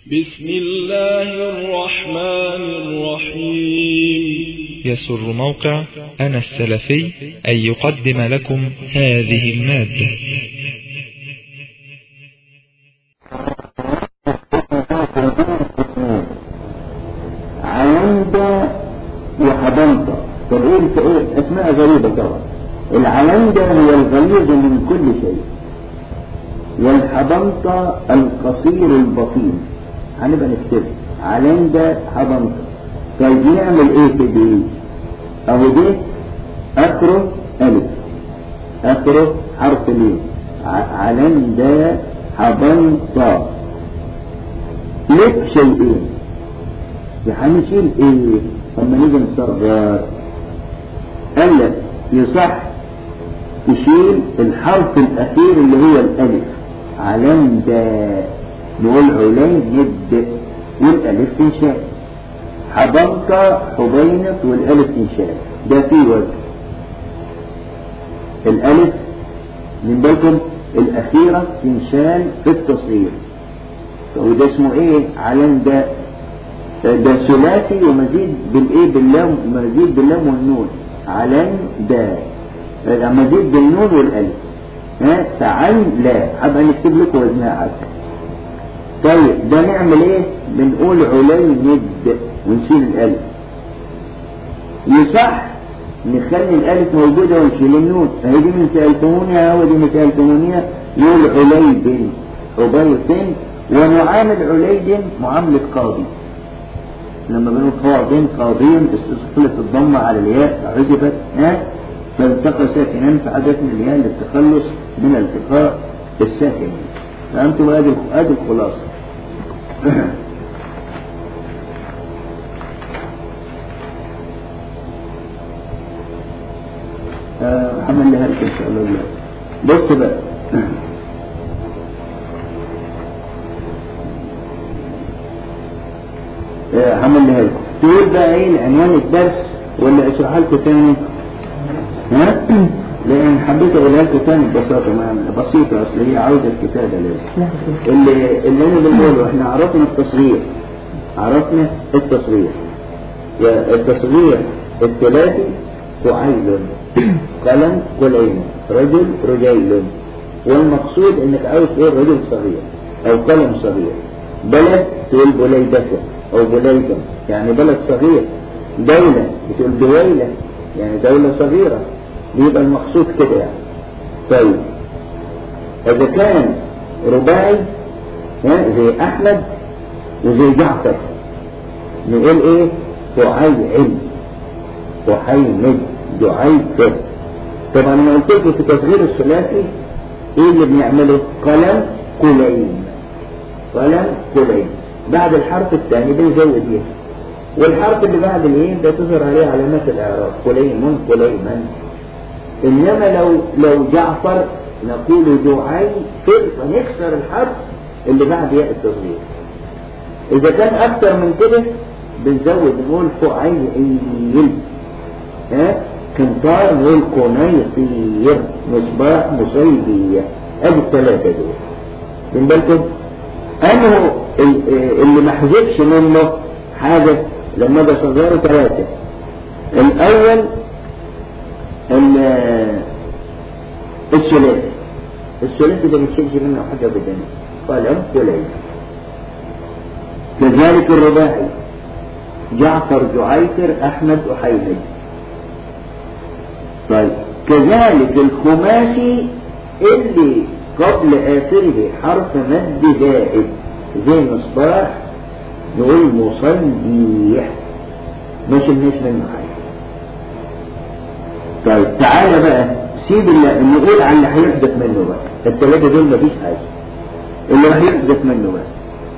بسم الله الرحمن الرحيم يسر موقع أنا السلفي أن يقدم لكم هذه المادة علندة وحبنطة طب ايه ايه اسماء غريبة طبعا العلندة هي الغليظ من كل شيء والحبنطة القصير البطيء هنبقى نكتب علندة حبنطة طيب نعمل ايه في دي اهو ده اخره الف اخره حرف ليه علندة حبنطة لك شيئين هنشيل ايه لما نيجي نصغر قال لك يصح تشيل الحرف الاخير اللي هو الالف علندة نقول علين ند والالف تنشال حضنك حبينك والالف تنشال ده في وجه الالف من بالكم الاخيرة تنشال في التصغير وده اسمه ايه علم ده ده ثلاثي ومزيد بالايه باللام مزيد باللام والنون علم ده مزيد بالنون والالف ها فعل لا هبقى نكتب لكم وزنها عسل طيب ده نعمل ايه بنقول عليند ونشيل الالف يصح نخلي الالف موجودة ونشيل النون فهي دي من سألتمونيها هو دي من سألتمونيها يقول عليد عبيد ونعامل عليد معاملة قاضي لما بنقول قاض قاضين استثقلت الضمة على الياء عزفت ها فالتقى ساكنا فحدث من الياء للتخلص من التقاء الساكن فأنتم ادي ادي الخلاصة محمد لها لك ان شاء الله بص بقى حمل لها لكم تقول بقى ايه عنوان الدرس ولا اشرحها لكم تاني ها لان حبيت اقولها لكم تاني ببساطه بسيطه اصل هي عاوزه الكتابه لازم اللي اللي انا بنقوله احنا عرفنا التصغير عرفنا التصغير التصغير الثلاثي فعيل قلم قليم رجل رجيل والمقصود انك عاوز تقول رجل صغير او قلم صغير بلد تقول بليدته او بليدة يعني بلد صغير دولة بتقول دويلة يعني دولة صغيرة بيبقى المقصود كده يعني طيب اذا كان رباعي زي احمد وزي جعفر نقول ايه فعيل وحيمد دعيت طبعا انا قلت لكم في تصغير الثلاثي ايه اللي بنعمله قلم قليم قلم قليم بعد الحرف الثاني بنزود يه والحرف اللي بعد الايه ده تظهر عليه علامات الاعراب قليم قليما انما لو لو جعفر نقول دعي فنكسر الحرف اللي بعد ياء التصغير اذا كان اكتر من كده بنزود نقول فعيل ها كنتار نقول قنيطير مصباح مصيبية ادي الثلاثة دول من بالكم انه اللي ما حذفش منه حاجة لما ده صغيره ثلاثة الاول الثلاثي الثلاثي ده ما تشيلش منه حاجة ابدا قلم قليل كذلك الرباعي جعفر جعيفر احمد احيمد طيب كذلك الخماسي اللي قبل آخره حرف مد زائد زي مصباح نقول مصليح مش الناس منه حاجة طيب تعالى بقى سيب اللي نقول على اللي هيحدث منه بقى الثلاثة دول مفيش حاجة اللي هيحدث منه بقى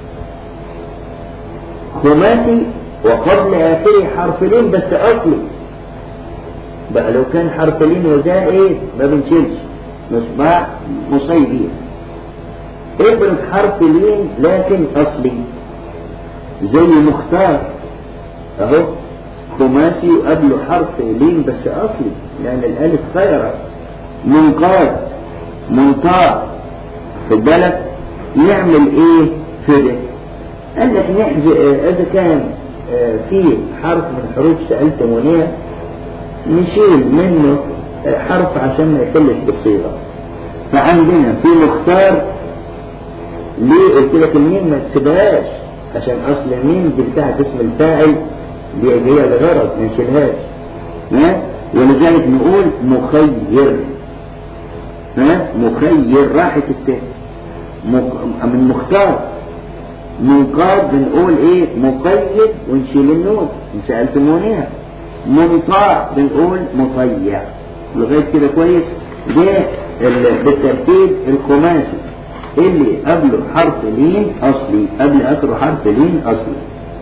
خماسي وقبل آخره حرف لين بس أصلي بقى لو كان حرف لين وزائد ما بنشيلش مصباح مصيبين ابن حرف لين لكن اصلي زي مختار اهو خماسي قبله حرف لين بس اصلي لان الالف خيرة منقاد منطاع في بالك يعمل ايه في ده قال لك نحذف إذا كان آه، في حرف من حروف سألتمونيها نشيل منه آه، حرف عشان ما يحلش بالصيغة فعندنا في مختار ليه قلت لك الميم ما تسيبهاش عشان اصل الميم دي بتاعت اسم الفاعل دي هي الغرض ما نشيلهاش ها ولذلك نقول مخير ها مخير راحة التاء مك- من مختار منقاد بنقول ايه مقيد ونشيل النون ان سألتمونيها منطاع بنقول مطيع لغاية كده كويس ده ال- بالترتيب الخماسي اللي قبله حرف لين اصلي قبل اخره حرف لين اصلي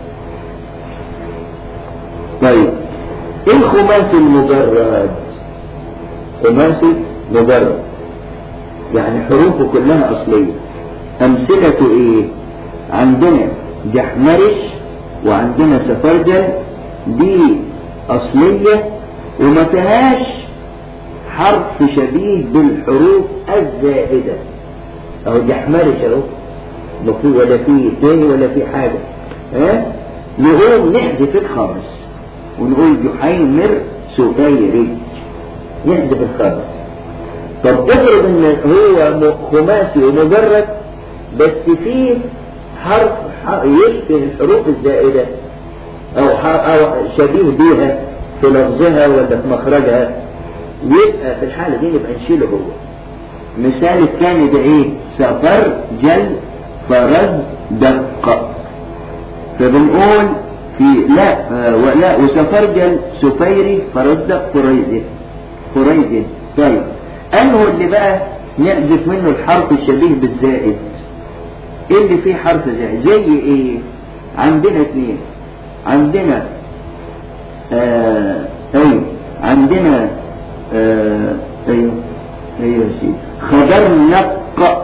طيب ايه الخماسي المجرد خماسي مجرد يعني حروفه كلها اصلية امثلته ايه عندنا جحمرش وعندنا سفرجل دي اصلية وما فيهاش حرف شبيه بالحروف الزائدة اهو جحمرش اهو ما في ولا في تاني ولا في حاجة ها نقوم نحذف الخامس ونقول جحيمر سفيرج نحذف الخامس طب افرض ان هو م- خماسي ومجرد بس فيه حرف ح- يشبه الحروف الزائدة او ح- او شبيه بيها في لفظها ولا في مخرجها يبقى في الحالة دي نبقى نشيله هو مثال الثاني ده ايه سفر جل فرز دق فبنقول في لا آه ولا وسفرجل سفيري فرزدق فريزي فريزي طيب انه اللي بقى نحذف منه الحرف الشبيه بالزائد ايه اللي فيه حرف زائد زي ايه عندنا اثنين عندنا آه ايوه عندنا آه ايوه ايوه يا سيدي خدرنق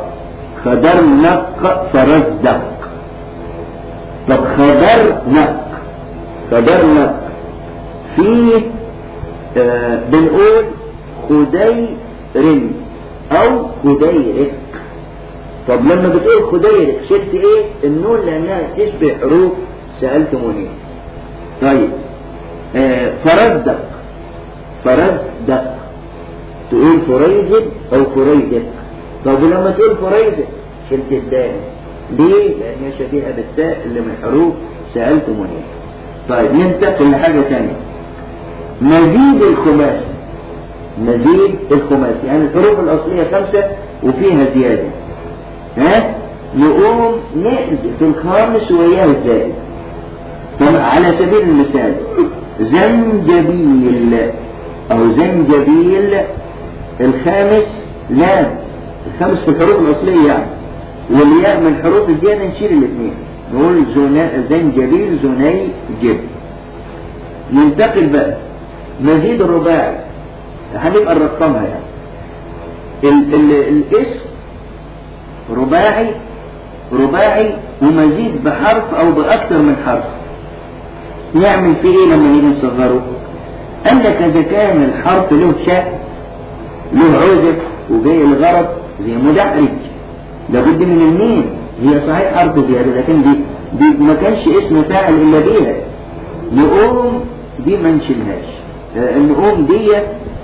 خدرنق فرزدق طب خدرنق خدرنق في آه بنقول خدير او خديرك طب لما بتقول خديرك شلت ايه النون لانها تشبه حروف سألتموني طيب آه فرزدق فرزدق تقول فريزد او فريزد طب ولما تقول فريزد شلت الدال ليه لانها شبيهة بالتاء اللي من حروف سألتموني طيب ننتقل لحاجة ثانية مزيد الخماسي مزيد الخماسي يعني الحروف الأصلية خمسة وفيها زيادة ها نقوم نحذف الخامس وإياه الزائد طب على سبيل المثال زنجبيل أو زنجبيل الخامس لا الخامس في الحروف الأصلية يعني والياء من حروف الزيادة نشيل الاثنين نقول زنا زنجبيل زني جب ننتقل بقى مزيد الرباعي هنبقى نرقمها يعني ال ال الاسم رباعي رباعي ومزيد بحرف او باكثر من حرف نعمل فيه ايه لما نيجي نصغره قال لك اذا كان الحرف له شاء له عزف وجاي الغرض زي مدحرج لابد من الميم هي صحيح حرف زيادة لكن دي دي ما كانش اسم فاعل الا بيها نقوم دي ما نشيلهاش آه نقوم دي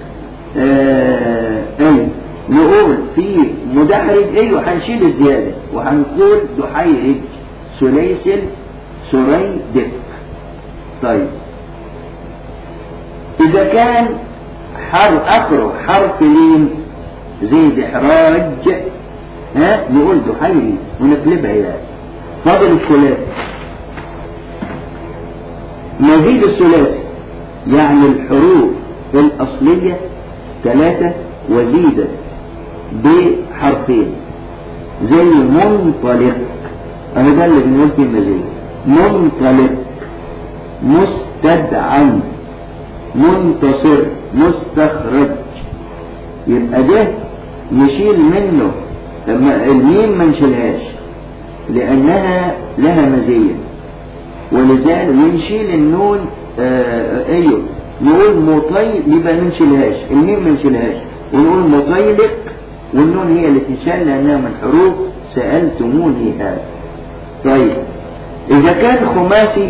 آه ايوه نقول في مدحرج ايوه هنشيل الزيادة وهنقول دحيرج سليسل سريدق طيب اذا كان حرف اخره حرف لين زي دحراج ها نقول دحيري ونقلبها يعني فاضل الثلاثي مزيد الثلاثي يعني الحروف الأصلية ثلاثة وزيدت بحرفين زي منطلق أهو ده اللي بنقول فيه مزيد منطلق مستدعم منتصر مستخرج يبقى ده نشيل منه لما الميم ما نشيلهاش لأنها لها مزية ولذلك ونشيل النون آه ايوه نقول مطيل يبقى ما نشيلهاش الميم ما نشيلهاش ونقول مطيلق والنون هي اللي تشال لأنها من حروف سألتموني هذا طيب إذا كان خماسي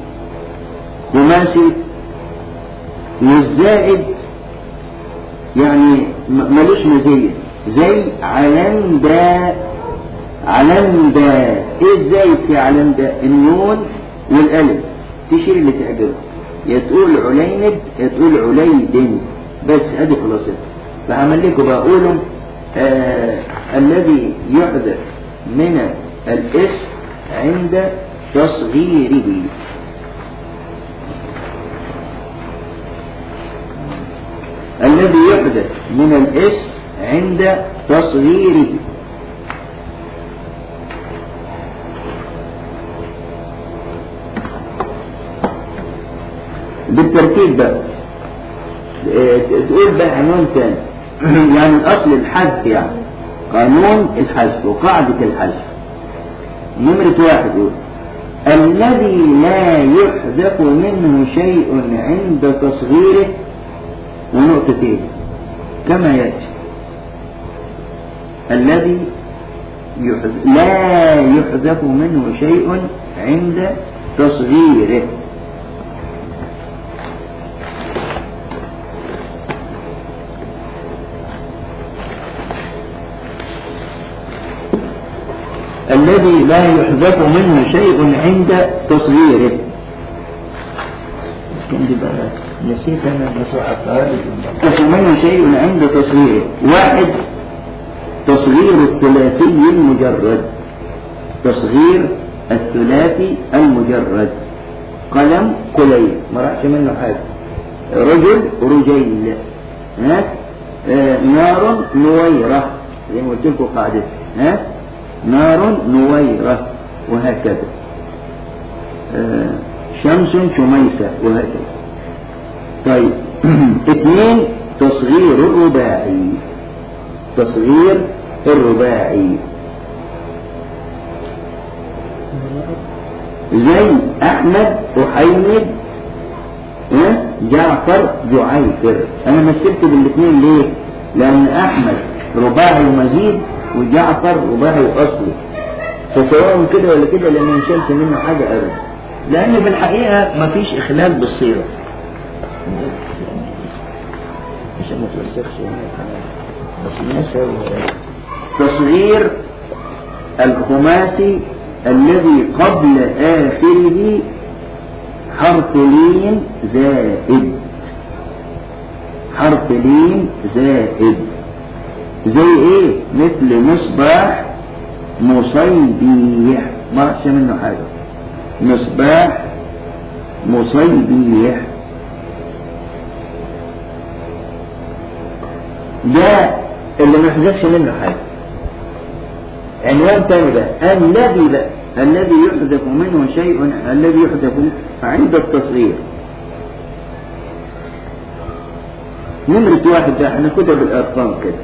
خماسي والزائد يعني م- ملوش مزية زي علندا علندا ايه ازاي في علندا النون والالف تشيل اللي تعجبك يا تقول عليند يا تقول عليد بس ادي خلاصتها فعمل لكم بقولوا آه الذي يحدث من الاسم عند تصغيره الذي يحدث من الاسم عند تصغيره بالترتيب بقى اه، تقول بقى عنوان تاني يعني الاصل الحذف يعني قانون الحذف وقاعدة الحذف نمرة واحد يقول الذي لا يحذف منه شيء عند تصغيره ونقطتين كما يأتي الذي يحذف لا يحذف منه شيء عند تصغيره الذي لا يحذف منه شيء عند تصغيره كنت بقى نسيت انا بسرعة يحذف منه شيء عند تصغيره واحد تصغير الثلاثي المجرد تصغير الثلاثي المجرد قلم قليل ما راحش منه حاجة رجل رجيل ها آه نار نويرة زي ما قلت لكم قاعدة ها نار نويرة وهكذا آه شمس شميسة وهكذا طيب اثنين تصغير الرباعي تصغير الرباعي زي احمد احيمد ها؟ جعفر جعيفر انا مثلت بالاثنين ليه لان احمد رباعي ومزيد وجعفر رباعي واصلي فسواء كده ولا كده لان ما شلت منه حاجه ابدا لان في الحقيقه ما فيش اخلال بالصيغه عشان ما توسخش بس تصغير الخماسي الذي قبل آخره حرف لين زائد حرف لين زائد زي ايه مثل مصباح مصيبيح ما راحش منه حاجة مصباح مصيبيح ده اللي ما يحذفش منه حاجة عنوان تاني بقى الذي بقى الذي يحذف منه شيء الذي يحذف عند التصغير نمرة واحد ده احنا كتب الأرقام كده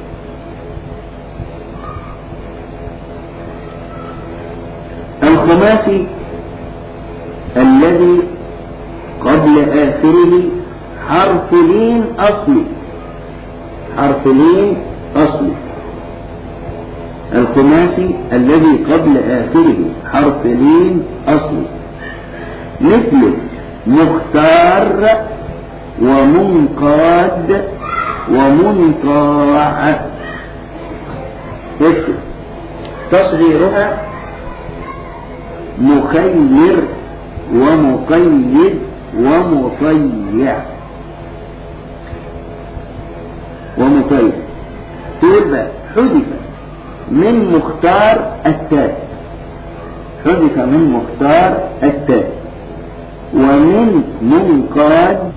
الخماسي الذي قبل آخره حرف لين أصلي حرف لين أصلي الخماسي الذي قبل آخره حرف لين أصلي مثل مختار ومنقاد ومنقاع اكتب تصغيرها مخير ومقيد ومطيع ومطيع تقول بقى حذف من مختار التاء حذف من مختار التاء ومن منقاد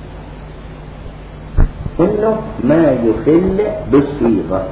انه ما يخل بالصيغه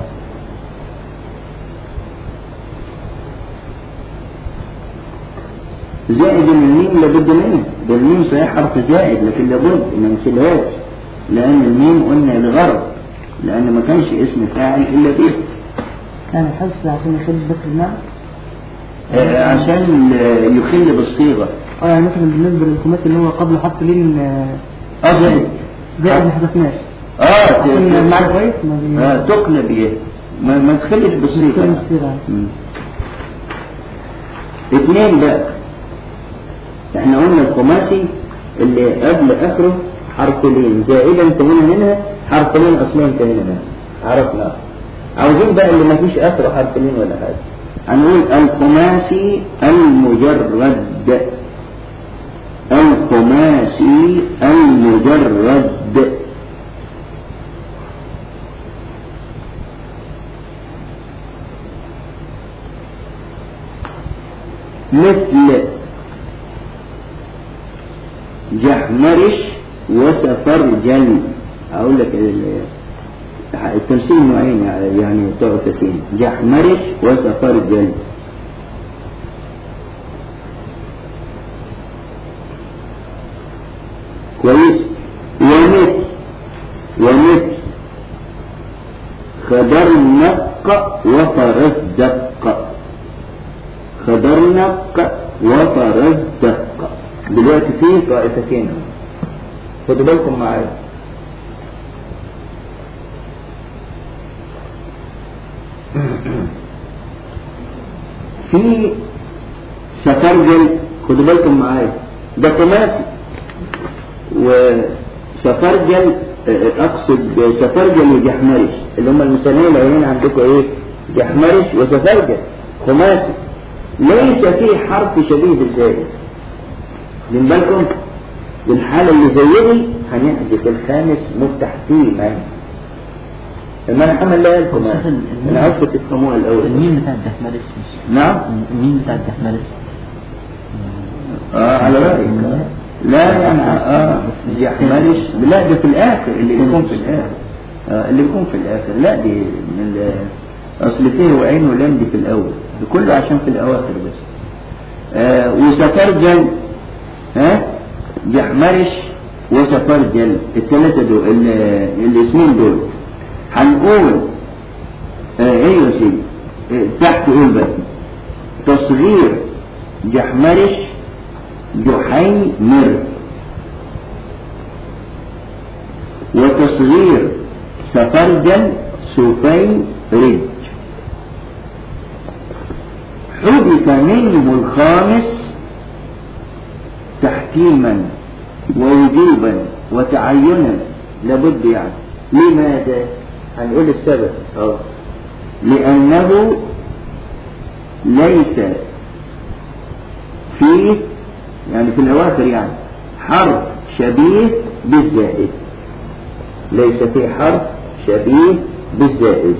زائد من الميم لابد منه ده الميم صحيح حرف زائد لكن لابد ما نشيلهاش لان الميم قلنا لغرض لان ما كانش اسم فاعل الا به كان الحذف عشان يخل بس المعنى آه، عشان آه، يخل بالصيغه اه يعني مثلا بالنسبة للخماسي اللي هو قبل حرف لين آه، اه زائد زائد ما حذفناش اه ت- عشان المعنى ت- كويس ما بي- آه، تقلب ايه ما, ما تخلش بالصيغه تخلش بالصيغة. مم. اثنين بقى احنا قلنا الخماسي اللي قبل اخره حرف لين زائدا انتهينا منها حرف لين اصلا انتهينا منها عرفنا عاوزين بقى اللي ما فيش اخره حرف لين ولا حاجه هنقول الخماسي المجرد الخماسي المجرد مثل جحمرش وسفرجل اقول لك ال- التمثيل نوعين يعني طائفتين جحمرش وسفرجل كويس ومثل ومثل خدرنق وفرزدق خدرنق وفرزدق دلوقتي في طائفتين اهو. خدوا بالكم معايا في سفرجل خدوا بالكم معايا ده خماسي وسفرجل آه، اقصد سفرجل وجحمرش اللي هم المثنيين الاولين عندكم ايه جحمرش وسفرجل خماسي ليس فيه حرف شبيه بالزائد من بالكم الحالة اللي زي دي هنحذف الخامس مستحكيما لما انا حمل لا لكم انا عاوزكم تفهموها الاول الميم بتاع الدحمارس مش نعم الميم بتاع الدحمارس اه على رأيك لا يعني اه يحملش لا ده في الاخر اللي بيكون في الاخر آه اللي بيكون في الاخر لا دي من ال- اصل فيه وعين ولام دي في الاول ده كله عشان في الاواخر بس آه وسفرجل ها جحمرش وسفرجل الثلاثه دول ال- الاسمين دول هنقول آه ايه يا سيدي آه تحت قول بقى تصغير جحمرش جحيمر وتصغير سفرجل سفيرج حذف منه الخامس تحكيما ووجوبا وتعينا لابد يعني لماذا هنقول السبب اه لأنه ليس فيه يعني في الأواخر يعني حرف شبيه بالزائد ليس فيه حرف شبيه بالزائد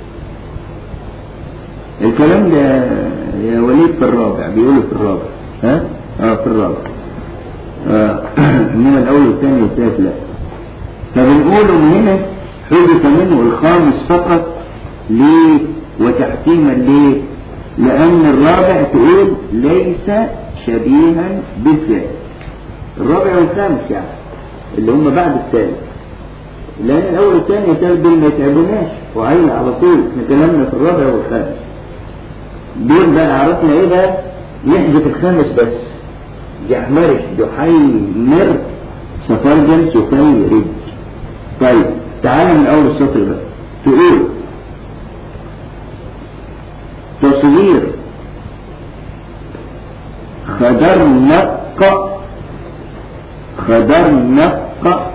الكلام ده يا وليد في الرابع بيقولوا في الرابع ها؟ اه في الرابع آه. انما الاول والثاني والثالث لا فبنقول من هنا حذف منه الخامس فقط ليه وتحكيما ليه لأن الرابع تقول ليس شبيها بالزائد الرابع والخامس يعني اللي هم بعد الثالث لأن الأول والثاني والثالث دول ما يتعبوناش وعين على طول احنا كلامنا في الرابع والخامس دول بقى عرفنا ايه بقى نحذف الخامس بس جحمرش جحيمر سفرجل سفيرج طيب تعالى من أول السطر بقى تقول تصوير خدرنق خدرنق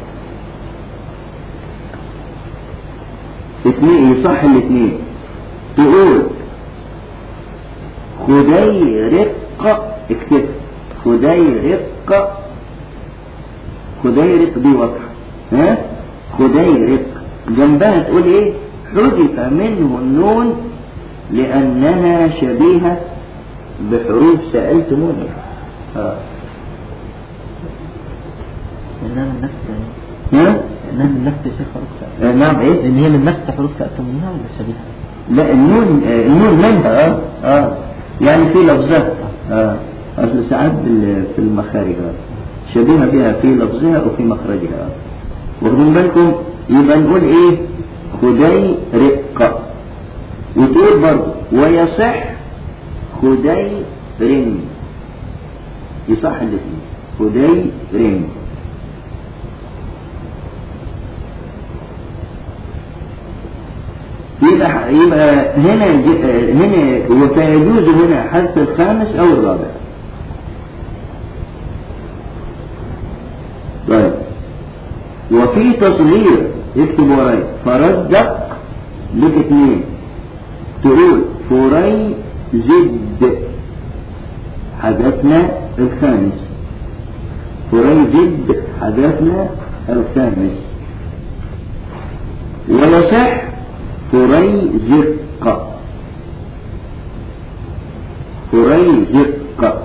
اثنين يصح الاثنين تقول خديرق اكتب خديرق خديرق دي واضحة ها خديرق جنبها تقول ايه حذف منه النون لأنها شبيهة بحروف سألتموني آه. لأنها من نفس ها؟ لأنها من نفس شيء حروف سألتم آه نعم ايه لأن هي من نفس حروف سألتمونها ولا شبيهة؟ لا النون آه النون منها اه اه يعني في لفظها اه اصل ساعات بال- في المخارج آه. شبيهة بها في لفظها وفي مخرجها آه. واخدين بالكم يبقى نقول ايه خدي رقة وتقول برضه ويصح خدي رن يصح الاثنين خدي رن يبقى يبقى هنا ج- هنا وفيجوز هنا حذف الخامس او الرابع وفي تصغير اكتب ورايا فرزدق لك اتنين تقول فري زد حدثنا الخامس فري زد حدثنا الخامس ويصح فري زق فري زق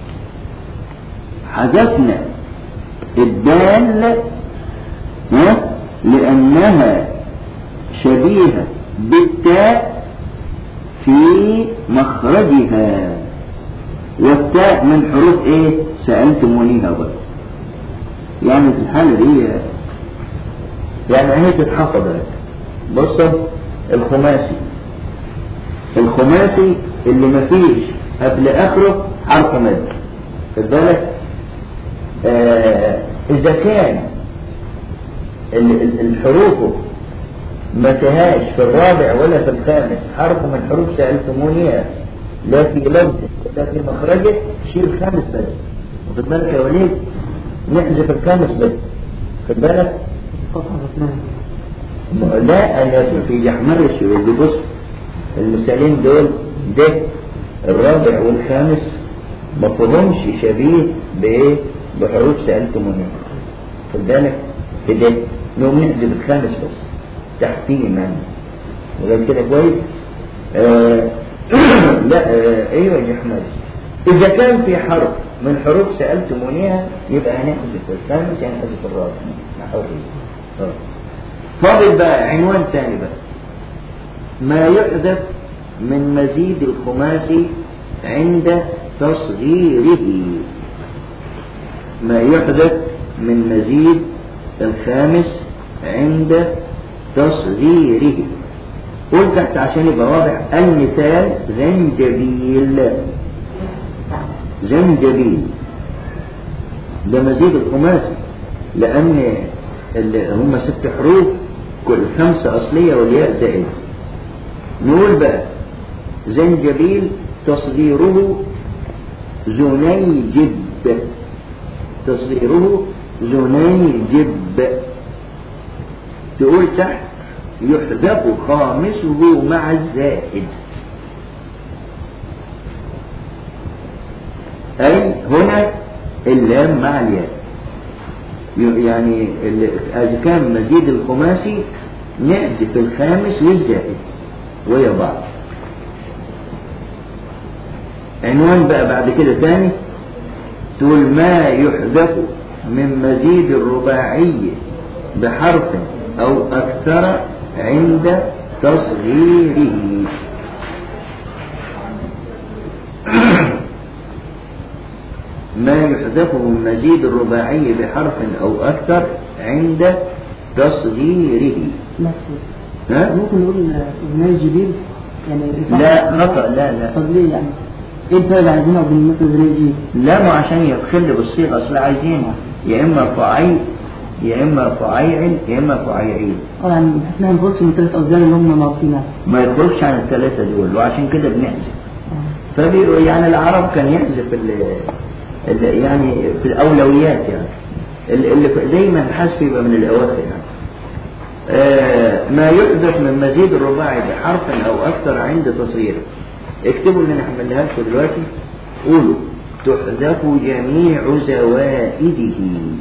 حدثنا الدال ها لأنها شبيهة بالتاء في مخرجها والتاء من حروف ايه سألتمونيها برضه يعني في الحالة دي يعني هي تتحفظ لك بص الخماسي الخماسي اللي مفيش قبل اخره حرف مد خد بالك آه اذا كان ال- ال- الحروف ما فيهاش في الرابع ولا في الخامس حرف من حروف سألتمونيها لا في لفظ ولا في مخرجه شيل الخامس بس واخد بالك يا وليد نحذف الخامس بس خد بالك قطع اثنان م- لا انا في يحمرش اللي بص المثالين دول ده الرابع والخامس ما فيهمش شبيه بايه بحروف سألتمونيها خد بالك كده نقوم نحذف الخامس بس تحتيه يعني وغير كده كويس آه لا آه ايوه يا احمد اذا كان في حرف من حروف سألتمونيها يبقى هنحذف الخامس هنحذف الرابع نحاول آه. فاضل بقى عنوان ثاني بقى ما يحذف من مزيد الخماسي عند تصغيره ما يحذف من مزيد الخامس عند تصغيره قول تحت عشان يبقى واضح المثال زنجبيل زنجبيل ده مزيد الخماسي لأن اللي هم ست حروف كل خمسة أصلية والياء زائدة نقول بقى زنجبيل تصغيره زنيجب تصغيره زنيجب تقول تحت يحذف خامسه مع الزائد أي هنا اللام مع الياء يعني ال- إذا كان مزيد الخماسي نحذف الخامس والزائد ويا بعض عنوان بقى بعد كده تاني تقول ما يحذف من مزيد الرباعي بحرف أو أكثر عند تصغيره ما يحذف من مزيد الرباعي بحرف أو أكثر عند تصغيره نفسه ها؟ ممكن نقول زناي جبيل يعني لا خطأ لا لا طب ليه يعني ايه الفرق بين عايزينها وبين مثل زناي جبيل لا ما عشان يخل بالصيغة أصل عايزين يا إما فعي يا إما فعيعل يا إما فعيعيل اه يعني بحيث انها ما نخرجش من ثلاث اوزان اللي هم معروفينها ما يخرجش عن الثلاثة دول وعشان كده بنحذف فبيقولوا يعني العرب كان يحذف ال ال يعني في الأولويات يعني ال- اللي في- زي ما الحذف يبقى من الأواخر يعني آه ما يحذف من مزيد الرباعي بحرف أو أكثر عند تصغيره اكتبوا اللي انا هعملها لكم دلوقتي قولوا تحذف جميع زوائده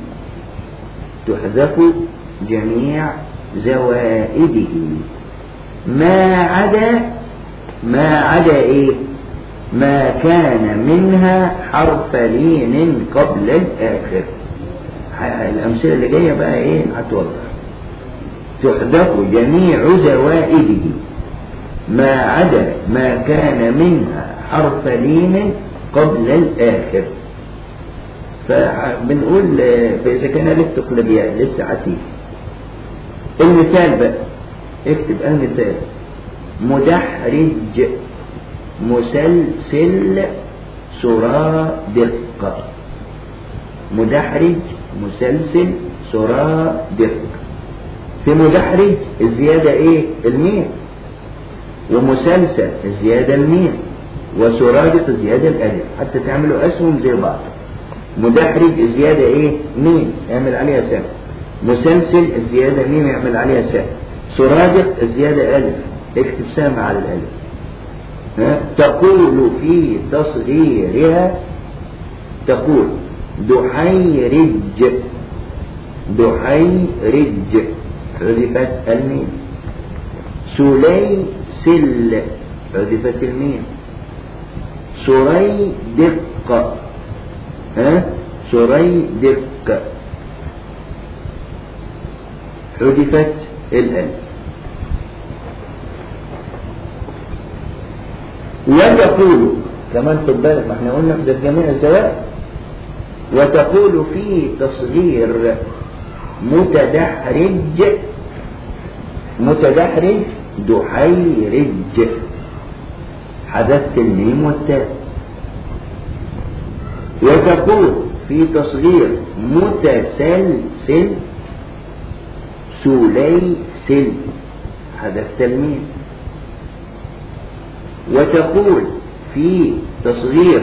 تحذف جميع زوائده ما عدا ما عدا ايه ما كان منها حرف لين قبل الاخر ح- الامثله اللي جايه بقى ايه هتوضح تحذف جميع زوائده ما عدا ما كان منها حرف لين قبل الاخر فبنقول آه، فاذا كان لك تقلبيات لسه عتيق المثال بقى اكتب المثال مدحرج مسلسل سرادق مدحرج مسلسل سرادق في مدحرج الزيادة ايه الميم ومسلسل الزيادة الميم وسرادق الزيادة الالف حتى تعملوا اسهم زي بعض مدحرج الزيادة ايه ميم اعمل عليها سهم مسلسل الزيادة ميم يعمل عليها سهم سرادق الزيادة ألف اكتب سهم على الألف ها؟ تقول في تصغيرها تقول دحيرج دحيرج حذفت الميم سليسل حذفت الميم سريدق ها سريدق حذفت الألف وتقول كمان خد بالك ما احنا قلنا ده جميع الزوائد وتقول في تصغير متدحرج متدحرج دحيرج حذفت الميم والتاء وتقول في تصغير متسلسل سليسل حذفت الميم وتقول في تصغير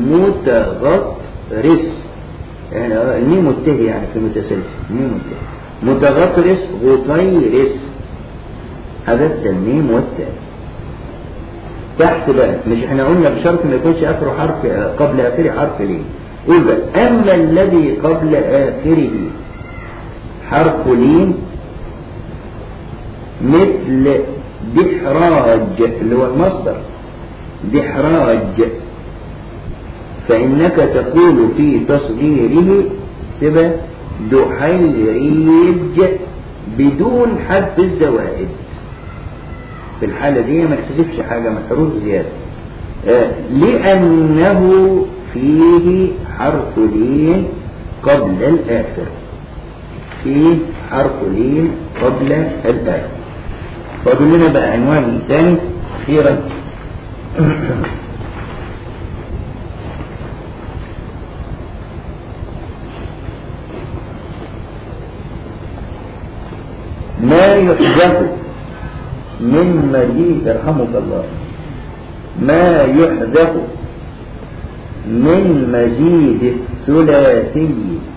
متغطرس يعني الميم والته يعني في متسلسل ميم والته متغطرس غطيرس حذفت الميم والتاء تحت بقى مش احنا قلنا بشرط ما يكونش اخره حرف قبل اخره حرف ليه قول بقى اما الذي قبل اخره حرف لين مثل دحراج اللي هو المصدر دحراج فإنك تقول في تصغيره تبقى دحيريج بدون حذف الزوائد في الحالة دي ما تحذفش حاجة من حروف زيادة آه لأنه فيه حرف لين قبل الآخر فيه حرف لين قبل الآخر فاضل لنا بقى عنوان ثاني أخيرا ما يحدث من مزيد يرحمك الله ما يحدث من مزيد الثلاثي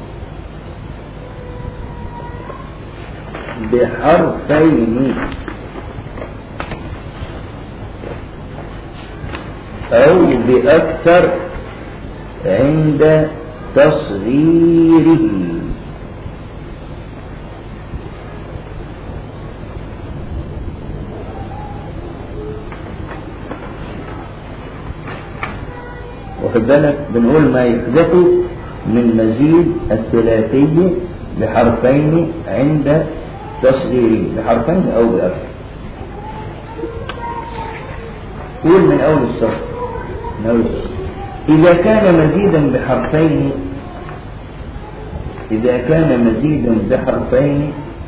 بحرفين أو بأكثر عند تصغيره واخد بالك بنقول ما يحدث من مزيد الثلاثي بحرفين عند تصغيره بحرفين أو بأكثر قول من أول الصف من أول الصف إذا كان مزيدا بحرفين إذا كان مزيدا بحرفين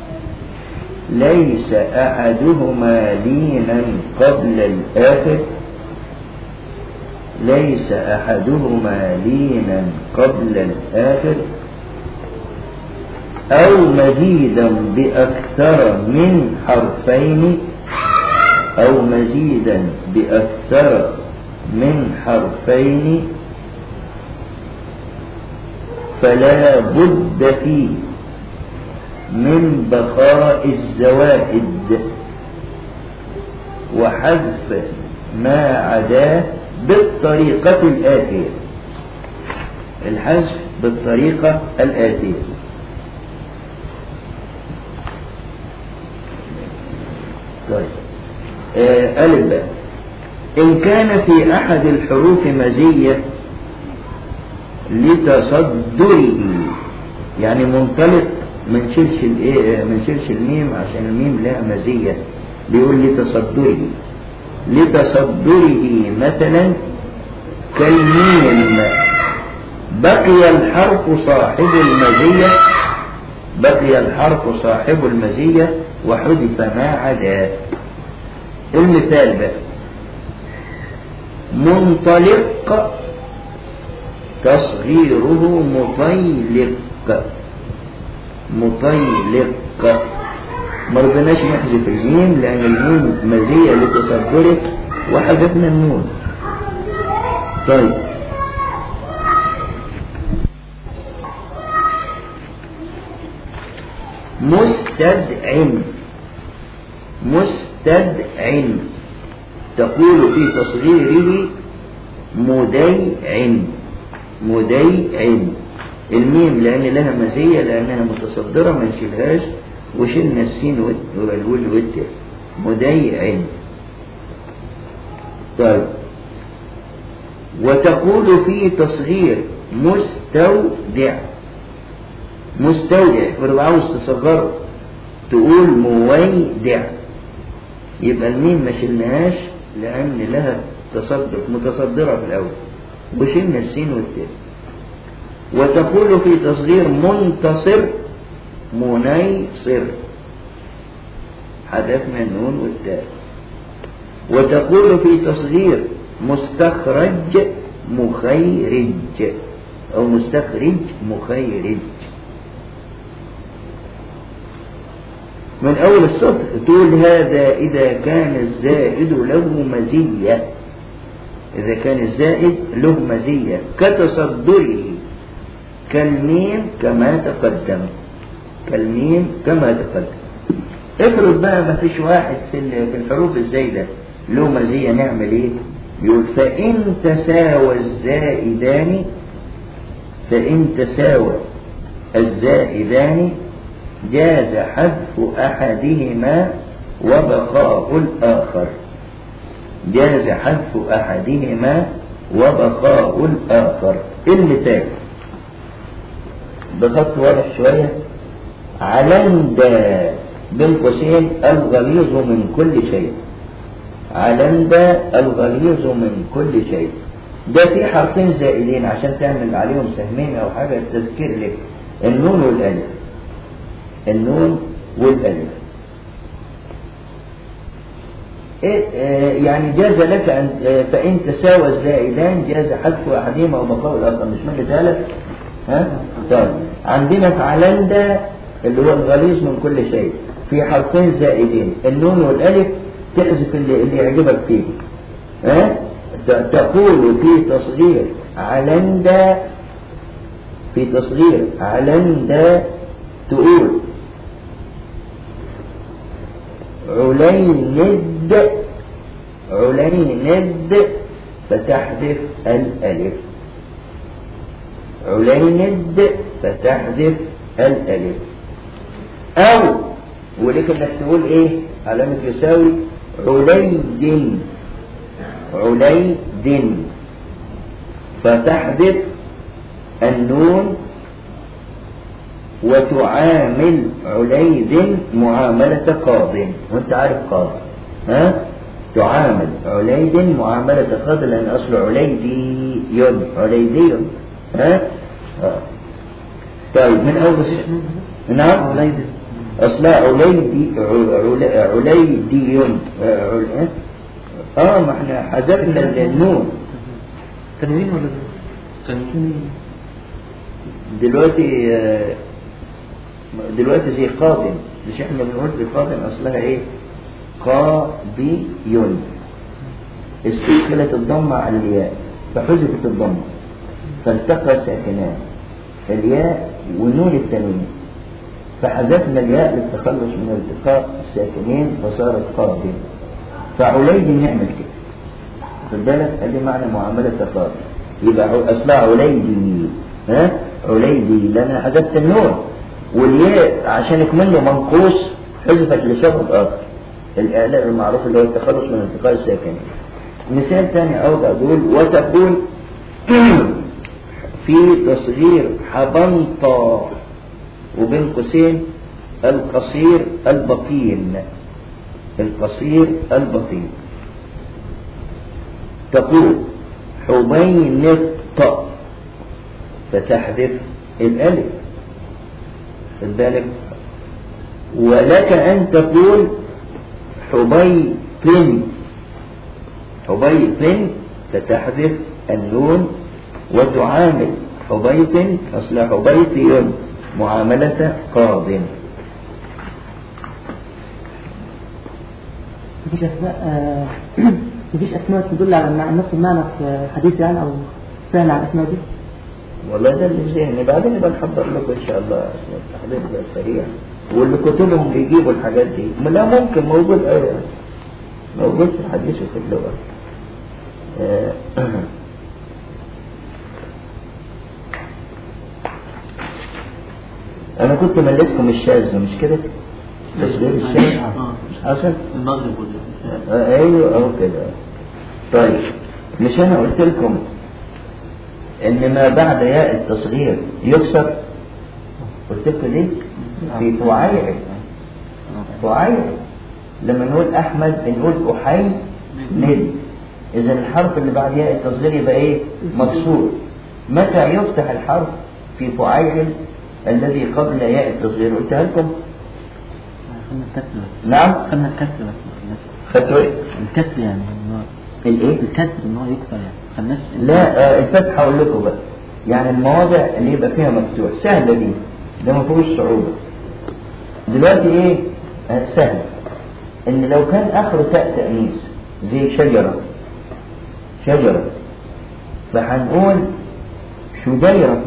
ليس أحدهما لينا قبل الآخر ليس أحدهما لينا قبل الآخر أو مزيدا بأكثر من حرفين أو مزيدا بأكثر من حرفين فلا بد فيه من بقاء الزوائد وحذف ما عداه بالطريقة الآتية الحذف بالطريقة الآتية طيب آه ألف بقى إن كان في أحد الحروف مزية لتصدره يعني منطلق من شرش الايه من شرش الميم عشان الميم لها مزية بيقول لتصدره لتصدره مثلا كالميم بقي الحرف صاحب المزية بقي الحرف صاحب المزية وحذف ما عداه المثال بقى منطلق تصغيره مطيلق مطيلق ما رضيناش نحذف الميم لأن الميم مزية لتصدره وحذفنا النون طيب مستدع مستدع تقول في تصغيره مديع مديع الميم لأن لها مزية لأنها متصدرة ما نشيلهاش وشلنا السين وال- وال والت مديع طيب وتقول في تصغير مستودع مستودع فرض عاوز تصغره تقول مويدع يبقى الميم ما شلناهاش لأن لها تصدر متصدرة في الأول وشلنا السين والتاء وتقول في تصغير منتصر منيصر حذفنا النون والتاء وتقول في تصغير مستخرج مخيرج أو مستخرج مخيرج من أول السطر تقول هذا إذا كان الزائد له مزية إذا كان الزائد له مزية كتصدره كالميم كما تقدم كالميم كما تقدم افرض بقى ما فيش واحد في ال- في الحروف الزايدة له مزية نعمل ايه يقول فإن تساوى الزائدان فإن تساوى الزائدان جاز حذف أحدهما وبقاء الآخر جاز حذف أحدهما وبقاء الآخر المثال بخط واضح شوية علند بين قوسين الغليظ من كل شيء علند الغليظ من كل شيء ده في حرفين زائدين عشان تعمل عليهم سهمين او حاجة تذكير لك النون والالف النون والالف إيه آه، يعني جاز لك أن آه، فإن تساوى الزائدان جاز حذف أحدهما وبقاء الآخر مش من ذلك ها طيب عندنا في علندة اللي هو الغليظ من كل شيء في حرفين زائدين النون والالف تحذف اللي, اللي يعجبك فيه ها ت- تقول في تصغير علندة في تصغير علندة تقول عليند عليند فتحذف الألف عليند فتحذف الألف أو ولك انك تقول ايه علامة يساوي عليد عليد فتحذف النون وتعامل عليد معاملة قاض وانت عارف قاض ها تعامل عليد معاملة قاض لأن أصل عليدي ين عليدي ها آه. طيب من أول نعم عليد أصلها عليدي عل- عليدي آه، عل- اه ما احنا حذفنا النون تنوين ولا تنوين دلوقتي آه، دلوقتي زي قاضم مش احنا بنقول في قاضم اصلها ايه قاضي استدخلت الضمة على الياء فحذفت الضمة فالتقى ساكنان الياء والنون التنوين فحذفنا الياء للتخلص من التقاء الساكنين فصارت قاضي فعليد نعمل كده خد بالك ادي معنى معاملة تقاضي يبقى عو- اصلها عليدي ها عليدي لان حذفت النون والياء عشان يكمله منقوص حذفت لسبب اخر الاعلاء المعروف اللي هو التخلص من التقاء الساكنين مثال ثاني اوضع دول وتقول في تصغير حبنطة وبين قوسين القصير البطين القصير البطين تقول حبينط فتحذف الألف خد بالك ولك أن تقول حبيط حبيط فتحذف النون وتعامل حبيط أصل حبيط معاملة قاض مفيش أسماء آه، مفيش أسماء تدل على مع- نفس المعنى في حديث يعني أو سهل على الأسماء دي والله ده اللي في ذهني بعدين نبقى نحضر لكم ان شاء الله التحضير ده سريع واللي كتبهم بيجيبوا الحاجات دي ما لا ممكن موجود ايه موجود في الحديث وفي اللغة آه، انا كنت مليتكم الشاذ مش كده بس غير الشاذ مش حصل المغرب ولا آه، ايوه اهو كده طيب مش انا قلت لكم ان ما بعد ياء التصغير يكسر قلت لكم ليه في فعيل فعيل لما نقول احمد بنقول احي ند اذا الحرف اللي بعد ياء التصغير يبقى ايه مكسور متى يفتح الحرف في فعيل الذي قبل ياء التصغير قلتها لكم خدنا الكسر بس نعم خدنا الكسر بس ما خدناش خدتوا ايه الكسر يعني إن هو الايه الكسر ان هو يكسر يعني ما خدناش لا آه، الفتح هقول لكم بقى يعني المواضع اللي يبقى فيها مفتوح سهله دي ده ما فيهوش صعوبه دلوقتي ايه آه، سهل ان لو كان اخره تاء تانيث زي شجره شجره فهنقول شجيره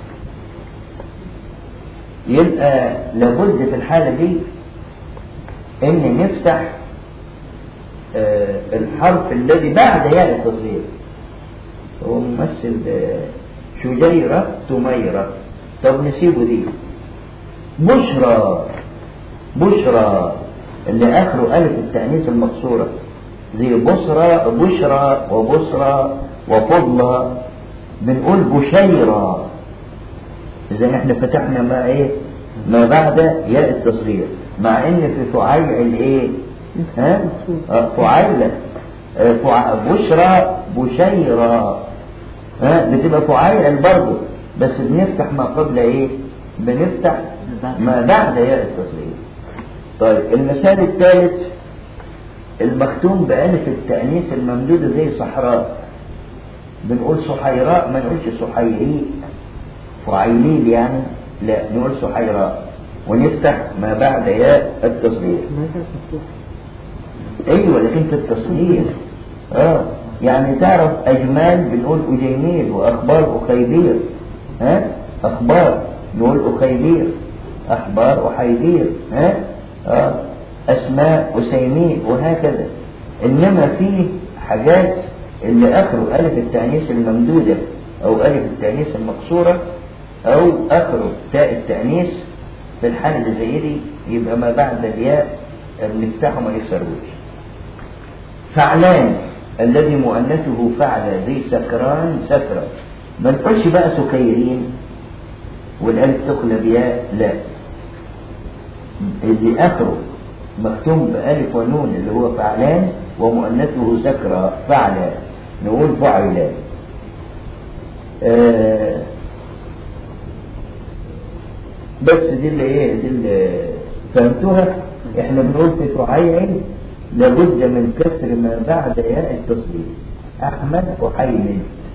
يبقى لابد في الحاله دي ان نفتح آه، الحرف الذي بعد ياء التصغير هو ممثل آه، شجيرة تميرة طب نسيبه دي بشرى بشرى اللي آخره ألف التأنيث المقصورة زي بصرى بشرى وبصرى وفضلى بنقول بشيرة إذا احنا فتحنا ما ايه ما بعد ياء التصغير مع ان في فعيل ايه ها آه، فعيلة آه، فع- بشرى بشيرة ها بتبقى فعيل برضه بس بنفتح ما قبل ايه بنفتح ما بعد ياء التصغير طيب المثال الثالث المختوم بألف التأنيث الممدودة زي صحراء بنقول صحيراء ما نقولش صحيري فعيليل يعني لا نقول صحيراء ونفتح ما بعد ياء التصغير ايوه لكن في التصغير اه يعني تعرف اجمال بنقول اجيميل واخبار اخيبير ها اخبار نقول اخيبير اخبار احيبير ها اه اسماء اسيمين وهكذا انما في حاجات اللي اخره الف التانيث الممدوده او الف التانيث المقصوره او اخره تاء التانيث في الحالة اللي زي دي يبقى ما بعد الياء بنفتحه ما يكسروش فعلان الذي مؤنثه فعل زي سكران سكرة ما نقولش بقى سكيرين والالف تقلب ياء لا اللي اخره مختوم بألف ونون اللي هو فعلان ومؤنثه سكرة فعلان نقول فعلان آه بس دي اللي ايه دي اللي فهمتوها احنا بنقول في فعيل لابد من كسر ما بعد ياء التصوير احمد وحيمن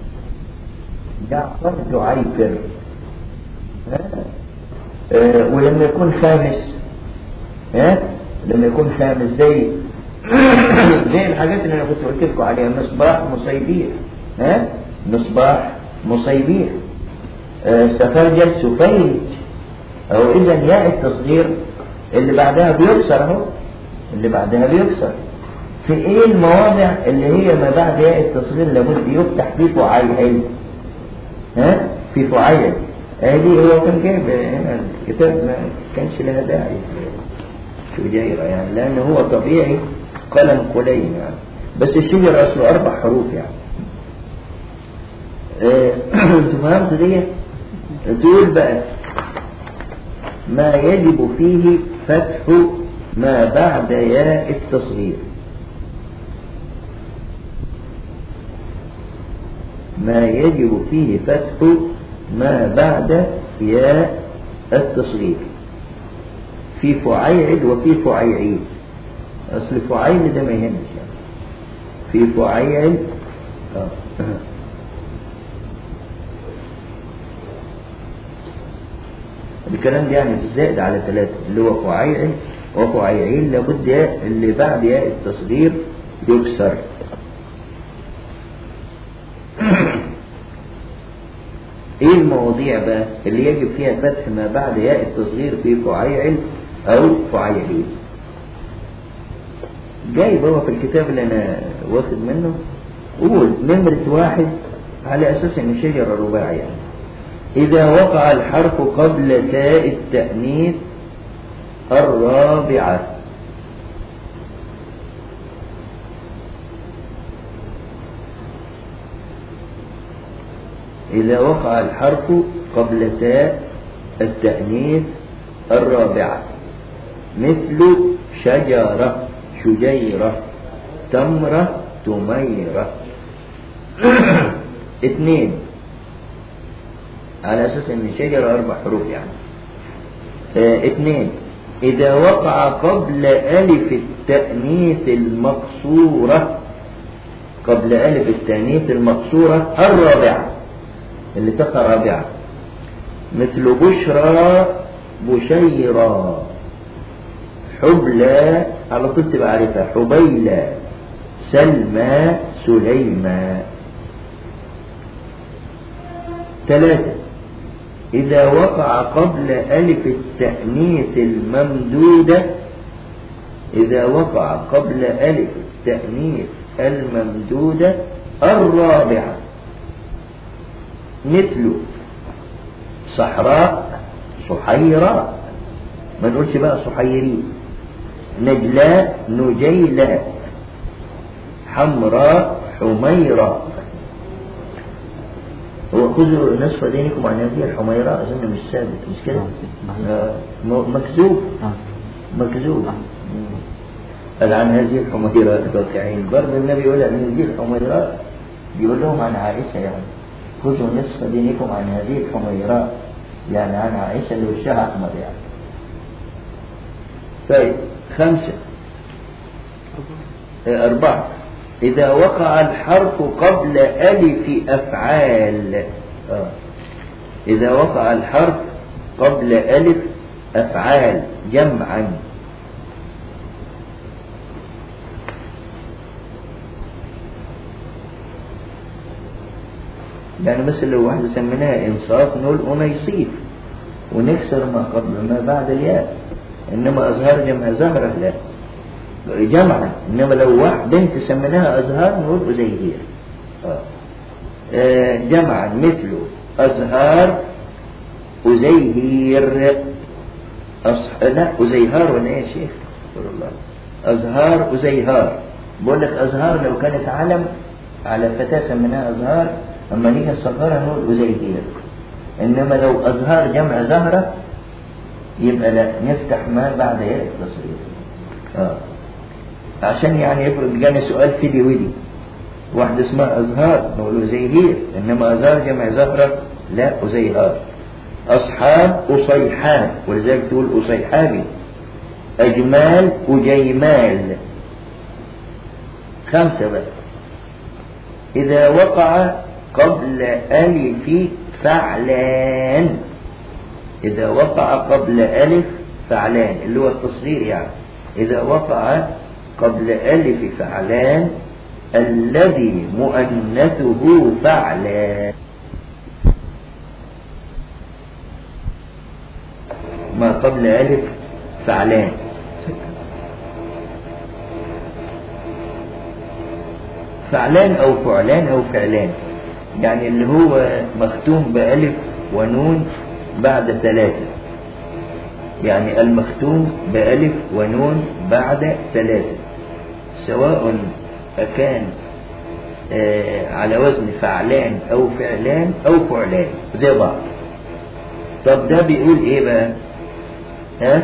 جعفر جعيفر ها؟ آه ولما يكون خامس ها لما يكون خامس زي زي الحاجات اللي انا كنت قلت لكم عليها مصباح مصيبيح ها مصباح مصيبيح آه سفرجل سفيج أو إذا ياء التصغير اللي بعدها بيكسر أهو اللي بعدها بيكسر في إيه المواضع اللي هي ما بعد ياء التصغير لابد يفتح في فعيل ها في فعيل هذه هو كان جايب هنا الكتاب ما كانش لها داعي شجيرة يعني لأن هو طبيعي قلم قليل يعني بس الشجرة أصله أربع حروف يعني انتوا فهمتوا دي؟ تقول بقى ما يجب فيه فتح ما بعد ياء التصغير ما يجب فيه فتح ما بعد ياء التصغير في فعيل وفي فعيعين أصل فعيل ده ما يهمش يعني في فعيل آه. الكلام ده يعني بالزائد على ثلاثة اللي هو فعيل وفعيعين لابد ياء اللي بعد ياء التصغير يكسر ايه المواضيع بقى اللي يجب فيها فتح ما بعد ياء التصغير في فعيل أو فعيلين جايب هو في الكتاب اللي أنا واخد منه قول نمرة واحد على أساس إن الشجرة رباعية يعني. إذا وقع الحرف قبل تاء التأنيث الرابعة إذا وقع الحرف قبل تاء التأنيث الرابعة مثل شجرة شجيرة تمرة تميرة اثنين على أساس أن الشجرة أربع حروف يعني اه اثنين إذا وقع قبل ألف التأنيث المقصورة قبل ألف التأنيث المقصورة الرابعة اللي تقع رابعة مثل بشرى بشيرة حبلى على طول تبقى عارفها حبيلة سلمى سليمة ثلاثة إذا وقع قبل ألف التأنيث الممدودة إذا وقع قبل ألف التأنيث الممدودة الرابعة مثل صحراء صحيراء ما نقولش بقى صحيرين نجلاء نجيلاء حمراء حميراء هو خذوا نصف دينكم عن هذه الحميراء أظن مش ثابت مش كده آه مكذوب مكذوب قال عن هذه الحميراء الواقعين برضه النبي يقول عن هذه الحميراء بيقول لهم عن عائشة يعني خذوا نصف دينكم عن هذه الحميراء يعني عن عائشة اللي وشها أحمر يعني طيب خمسة أربعة إذا وقع الحرف قبل ألف أفعال آه. إذا وقع الحرف قبل ألف أفعال جمعا يعني مثل لو واحدة سميناها إنصاف نقول أنيصيف ونكسر ما قبل ما بعد الياء إنما أزهار جمع زهرة لا جمعا إنما لو واحد بنت سميناها أزهار نقول أزيهير آه. آه جمعا مثل أزهار أزيهير أصح... لا أزيهار ولا إيه يا شيخ الله أزهار أزيهار بقول لك أزهار لو كانت علم على فتاة سميناها أزهار أما نيجي نصغرها نقول أزيهير إنما لو أزهار جمع زهرة يبقى لا نفتح ما بعد ياء التصريف آه. عشان يعني يفرض جاني سؤال فيدي ودي واحدة اسمها أزهار نقول أزيهير إنما أزهار جمع زهرة لا أزيهار أصحاب أصيحان ولذلك تقول أصيحابي أجمال أجيمال خمسة بقى إذا وقع قبل ألف فعلان إذا وقع قبل ألف فعلان اللي هو التصغير يعني إذا وقع قبل ألف فعلان الذي مؤنثه فعلان ما قبل ألف فعلان فعلان أو فعلان أو فعلان يعني اللي هو مختوم بألف ونون بعد ثلاثة يعني المختوم بألف ونون بعد ثلاثة سواء أكان آه على وزن فعلان أو فعلان أو فعلان زي بعض طب ده بيقول إيه بقى ها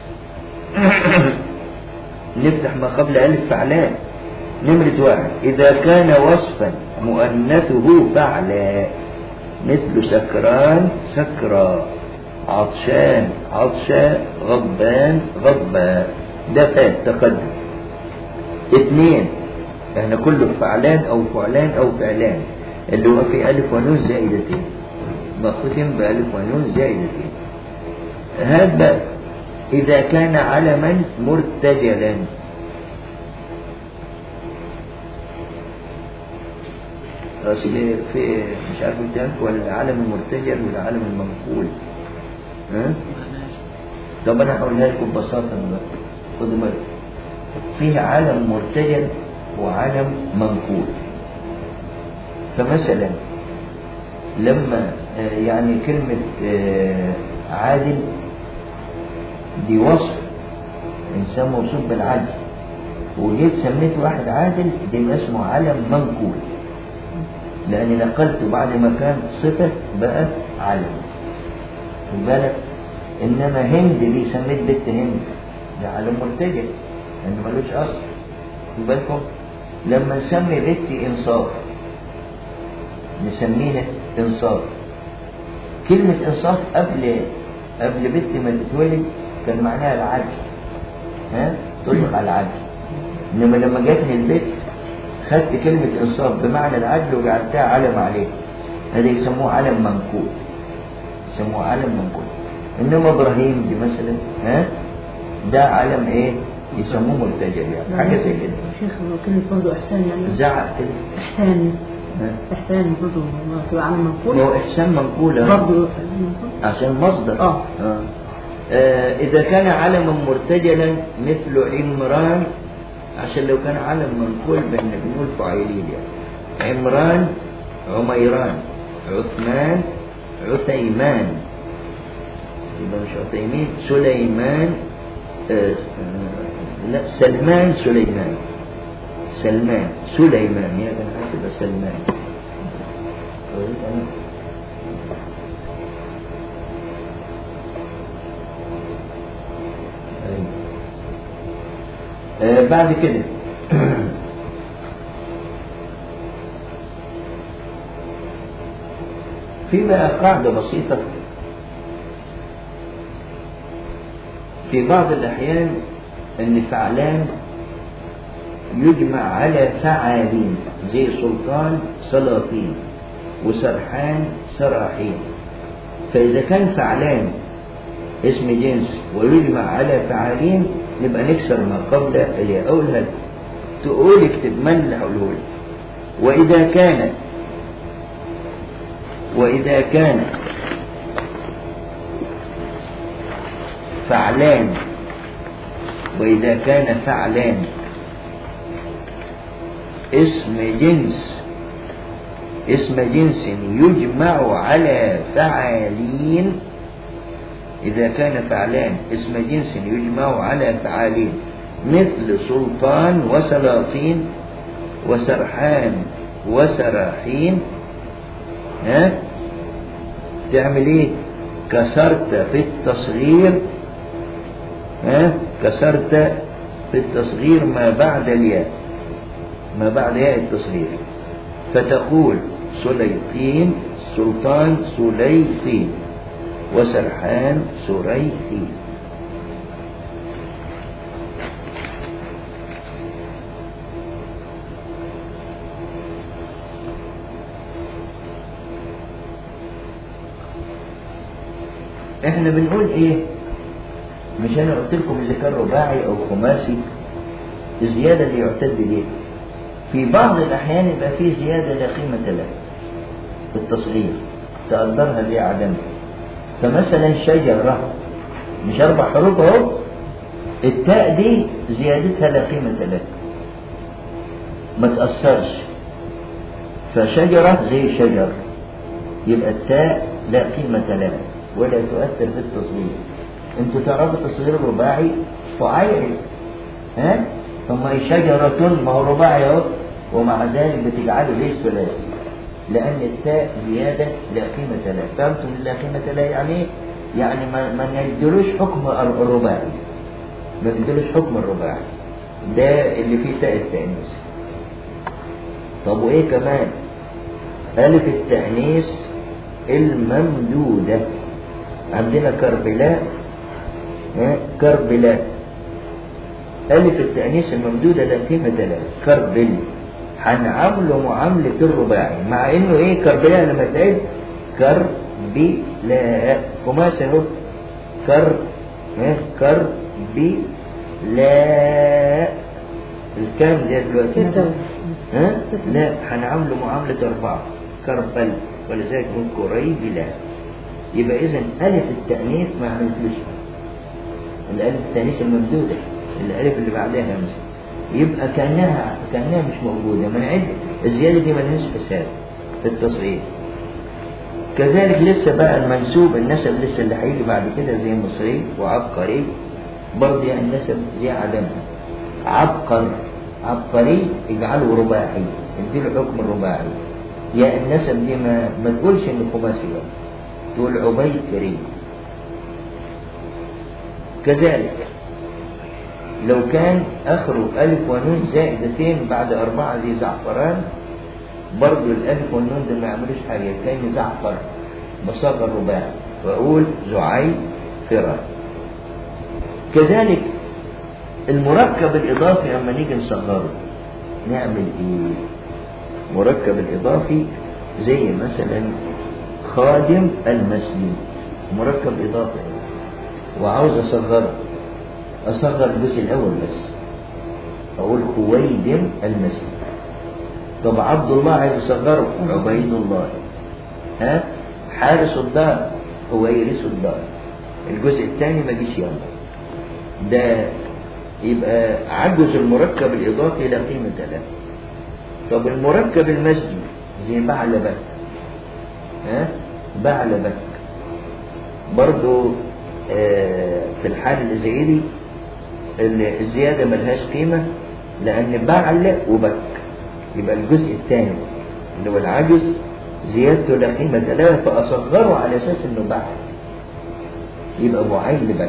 نفتح ما قبل ألف فعلان نمرة واحد إذا كان وصفا مؤنثه فعلا مثل سكران سكرى عطشان عطشا غضبان غضبا ده فات تقدم اثنين احنا كله فعلان او فعلان او فعلان اللي هو في الف ونون زائدتين مختم بألف ونون زائدتين هذا إذا كان علما مرتجلا أصل في مش عارف قلت ولا العالم المرتجل ولا العالم المنقول ها؟ طب انا هقولها لكم ببساطه دلوقتي خدوا بالك فيه عالم مرتجل وعالم منقول فمثلا لما آه، يعني كلمة آه، عادل دي وصف إنسان موصوف بالعدل وجيت سميت واحد عادل ده يبقى اسمه علم منقول لأني نقلته بعد ما كان صفة بقى علم خد بالك إنما هند دي سميت بنت هند ده علم مرتجل لأنه ملوش أصل خد بالكم لما نسمي بنتي إنصاف نسميها إنصاف كلمة إنصاف قبل قبل بنت ما تتولد كان معناها العدل ها تطلق على العدل إنما لما جاتني البيت خدت كلمة إنصاف بمعنى العدل وجعلتها علم عليه هذا يسموه علم منقول يسموه علم منقول إنما إبراهيم دي مثلا ها ده علم إيه يسموه مرتجل يعني حاجة زي كده شيخ كلمة برضه إحسان يعني زعق كده إحسان ها؟ إحسان برضه تبقى عامل منقول هو إحسان منقول أهو. برضه منقول عشان مصدر آه. آه. آه إذا كان علما مرتجلا مثل عمران عشان لو كان علم منقول بن- بنقول فاعلين يعني عمران عميران عثمان عثيمان يبقى مش عثيمين سليمان آه آه لا سلمان سليمان سلمان سليمان يا كان حاسب سلمان أريد أن آه، بعد كده في بقى قاعدة بسيطة في بعض الأحيان أن فعلان يجمع على فعالين زي سلطان سلاطين وسرحان سراحين فإذا كان فعلان اسم جنس ويجمع على فعالين نبقى نكسر ما قبل الياء أولها تقول اكتب من اللي هقوله لك وإذا كان وإذا كان فعلان وإذا كان فعلان اسم جنس اسم جنس يجمع على فعالين إذا كان فعلان اسم جنس يجمع على فعالين مثل سلطان وسلاطين وسرحان وسراحين ها تعمل ايه كسرت في التصغير ها كسرت في التصغير ما بعد الياء ما بعد ياء التصغير فتقول سليطين سلطان سليطين وسرحان سريحي احنا بنقول ايه مش انا قلت لكم اذا كان رباعي او خماسي الزياده اللي يعتد بيها في بعض الاحيان يبقى في زياده لا قيمه لها في التصغير تقدرها لعدمها فمثلا شجرة مش أربع حروف أهو التاء دي زيادتها لا قيمة لها ما تأثرش فشجرة زي شجر يبقى التاء لا قيمة لها ولا تؤثر في التصغير انتوا تعرفوا التصغير الرباعي فعيل ها ثم هي شجرة ما هو رباعي اهو ومع ذلك بتجعله ليه ثلاثي لأن التاء زيادة لا قيمة لها فهمتم لا قيمة لها يعني إيه؟ يعني ما ما ندلوش حكم الر- الرباعي ما ندلوش حكم الرباعي ده اللي فيه تاء التأنيث طب وإيه كمان ألف التأنيث الممدودة عندنا كربلاء ها؟ كربلاء ألف التأنيث الممدودة لا قيمة لها كربل هنعامله معاملة الرباعي مع إنه إيه كربلاء لما تلاقيه كربلاء خماسي أهو كر ها؟ كربلاء الكام دي دلوقتي ستة. ها؟ لا هنعامله معاملة أربعة كربل ولذلك من كريبلا يبقى إذا ألف التأنيث ما هنفلسها الألف الثالثة الممدودة الألف اللي بعدها همزة يبقى كأنها كأنها مش موجودة ما نعد الزيادة دي ملهاش حساب في التصريف كذلك لسه بقى المنسوب النسب لسه اللي هيجي بعد كده زي مصري وعبقري برضه يعني النسب زي عدمها عبقر عبقري اجعله رباعي اديله حكم الرباعي يا النسب دي ما, ما تقولش انه خماسي بقى تقول عبيكري كذلك لو كان اخره الف ونون زائدتين بعد اربعه زي زعفران برضه الالف والنون ده ما يعملوش حاجه كان زعفر بصاغ الرباعي واقول زعي فرا كذلك المركب الاضافي اما نيجي نصغره نعمل ايه مركب الاضافي زي مثلا خادم المسجد مركب اضافي وعاوز اصغره اصغر الجزء الاول بس اقول خويدم المسجد طب عبد الله عايز يصغره عبيد الله ها حارس الدار هو يرث الدار الجزء الثاني ما جيش يلا ده يبقى عجز المركب الاضافي لا قيمه له طب المركب المسجي زي بعلبك ها بعلبك برضو آه في الحال اللي زي دي الزياده ملهاش قيمه لان بعل وبك يبقى الجزء الثاني اللي هو العجز زيادته لا قيمة له فأصغره على أساس إنه بعد يبقى معين بك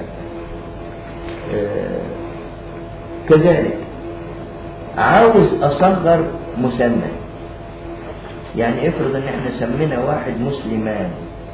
آه كذلك عاوز أصغر مسمى يعني افرض ان احنا سمينا واحد مسلمان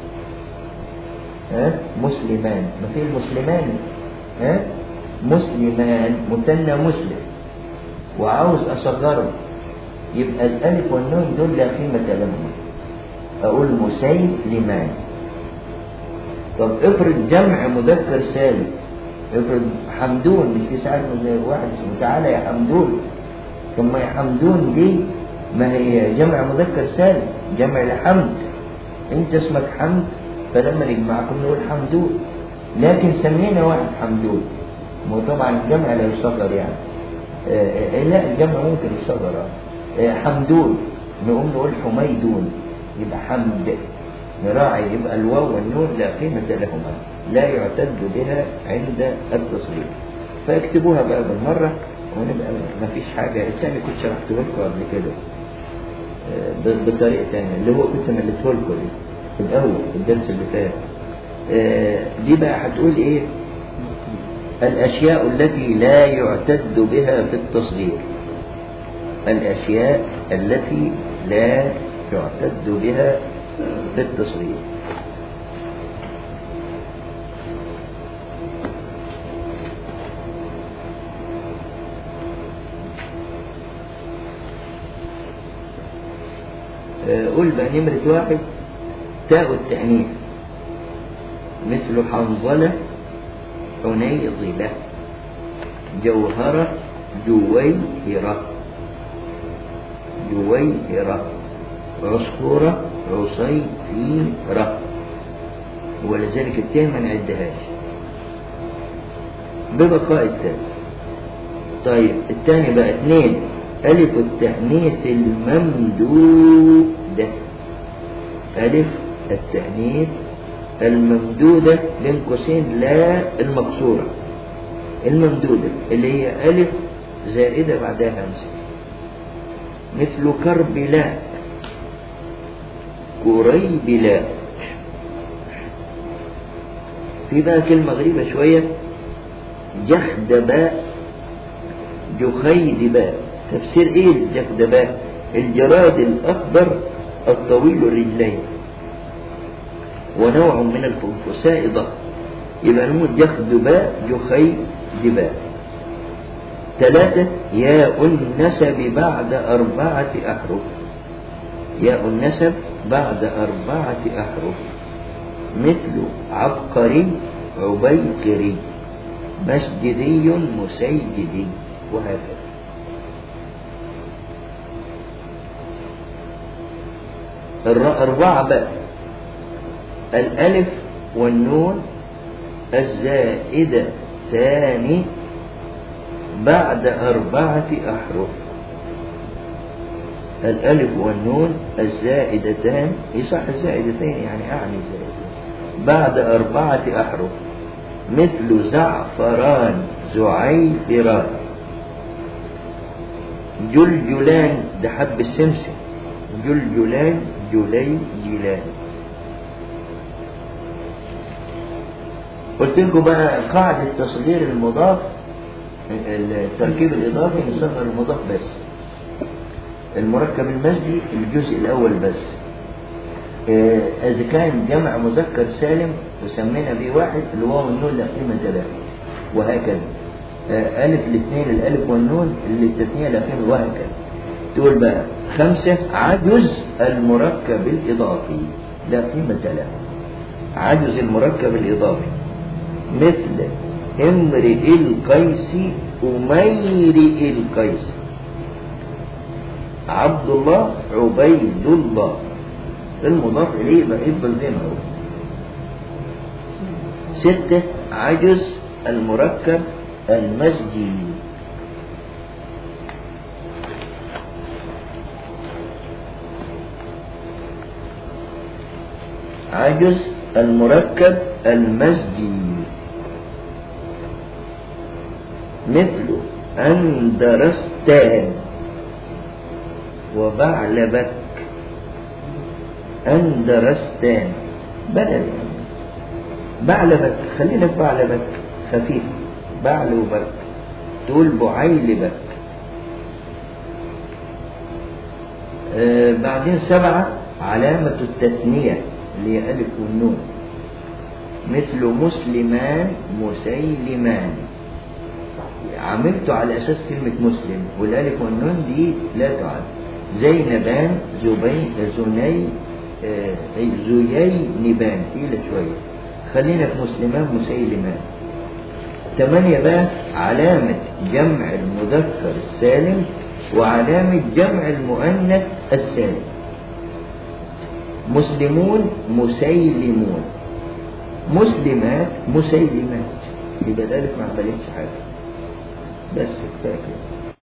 ها مسلمان ما في المسلمان ها مسلمان مثنى مسلم وعاوز اصغره يبقى الالف والنون دول لا قيمة لهم اقول مسيلمان طب افرض جمع مذكر سالم افرض حمدون مش في ساعات زي واحد اسمه تعالى يا حمدون ثم يا حمدون دي ما هي جمع مذكر سالم جمع لحمد انت اسمك حمد فلما نجمعكم نقول حمدون لكن سمينا واحد حمدون وطبعا الجمع لا يصغر يعني آه آه لا الجمع ممكن يصغر آه حمدون نقوم نقول حميدون يبقى حمد نراعي يبقى الواو والنون لا قيمة لهما لا يعتد بها عند التصريف فاكتبوها بقى بالمرة ونبقى ما فيش حاجة الثاني كنت شرحته لكم قبل كده بطريقة ثانية اللي هو كنت مليته لكم دي في الأول في الدرس اللي فات دي بقى هتقول إيه الأشياء التي لا يعتد بها في التصغير الأشياء التي لا يعتد بها في التصغير قول بقى نمرة واحد تاء التأنيث مثل حنظلة حنيظلة جوهرة جويهرة جويهرة عصفورة عصيفيرة ولذلك التاء ما نعدهاش ببقاء التاء طيب الثاني بقى اثنين ألف التأنيث الممدودة ألف التأنيث الممدودة بين قوسين لا المقصورة الممدودة اللي هي ألف زائدة بعدها همزة مثل كربلاء كريبلاء في بقى كلمة غريبة شوية جخدباء جخيدباء تفسير ايه الجخدباء الجراد الاخضر الطويل الرجلين ونوع من الفنفساء ضخم يبقى نقول جخدباء جخيدباء ثلاثة ياء النسب بعد أربعة أحرف ياء النسب بعد أربعة أحرف مثل عبقري عبيقري مسجدي مسيجدي وهكذا أربعة بقى الألف والنون الزائدة الزائدتان بعد أربعة أحرف الألف والنون الزائدتان يصح الزائدتين يعني أعني الزائدتين بعد أربعة أحرف مثل زعفران زعيفران جلجلان ده حب السمسم جلجلان جلي جلان قلت لكم بقى قاعدة تصغير المضاف التركيب الإضافي نصغر المضاف بس المركب المزجي الجزء الأول بس آه، إذا كان جمع مذكر سالم وسمينا به واحد اللي هو النون لا قيمة له وهكذا آه، ألف الاثنين الألف والنون اللي التثنية لا قيمة وهكذا تقول بقى خمسة عجز المركب الإضافي لا قيمة له عجز المركب الإضافي مثل امرئ القيس أميرئ القيس عبد الله عبيد الله المضاف إليه بقى يفضل زي ما هو ستة عجز المركب المزجي عجز المركب المزجي مثل أندرستان وبعلبك أندرستان بدل يعني بعلبك خلينا في بعلبك خفيف بعلبك تقول بعيلبك آه بعدين سبعة علامة التثنية اللي هي ألف والنون مثل مسلمان مسيلمان عملته على أساس كلمة مسلم والألف والنون دي لا تعد زينبان زبين زني آه، زيينبان تقيلة شوية خلينا في مسلمان مسيلمان ثمانية بقى علامة جمع المذكر السالم وعلامة جمع المؤنث السالم مسلمون مسيلمون مسلمات مسيلمات يبقى ذلك ما عملتش حاجة بس كفاية كده